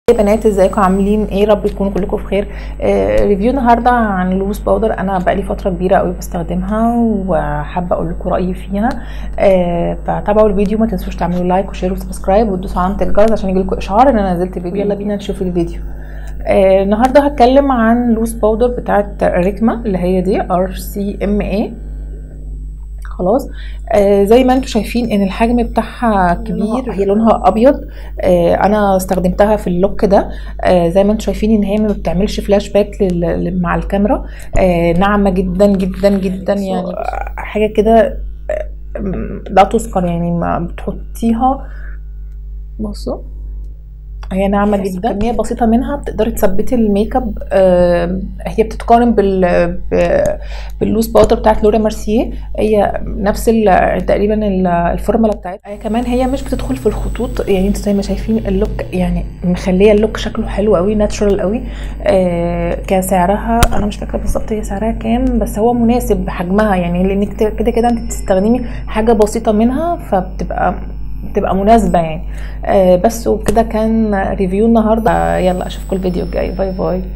يا بنات ازيكم عاملين ايه رب تكونوا كلكم بخير آه ريفيو النهارده عن لوز باودر انا بقالي فتره كبيره قوي بستخدمها وحابه اقول لكم رايي فيها آه فتابعوا الفيديو ما تنسوش تعملوا لايك وشير وسبسكرايب وتدوسوا على الجرس عشان يجيلكم اشعار ان انا نزلت فيديو يلا بينا نشوف الفيديو آه النهارده هتكلم عن لوز باودر بتاعت ريكما اللي هي دي ار سي ام اي خلاص آه زي ما انتم شايفين ان الحجم بتاعها كبير هي لونها ابيض آه انا استخدمتها في اللوك ده آه زي ما انتم شايفين ان هي ما بتعملش فلاش باك مع الكاميرا آه ناعمه جدا جدا جدا يعني حاجه كده لا تذكر يعني ما بتحطيها بصوا هي ناعمه جدا كميه بسيطه منها بتقدري تثبتي الميك اب آه هي بتتقارن بال باللوز باودر بتاعت لورا مارسيه هي نفس تقريبا الفورمولا بتاعتها كمان هي مش بتدخل في الخطوط يعني انتوا زي ما شايفين اللوك يعني مخليه اللوك شكله حلو قوي ناتشورال قوي آه كسعرها انا مش فاكره بالظبط هي سعرها كام بس هو مناسب بحجمها يعني لانك كده كده انت بتستخدمي حاجه بسيطه منها فبتبقى تبقى مناسبة يعني آه بس وكده كان ريفيو النهاردة آه يلا اشوفكم الفيديو الجاي باي باي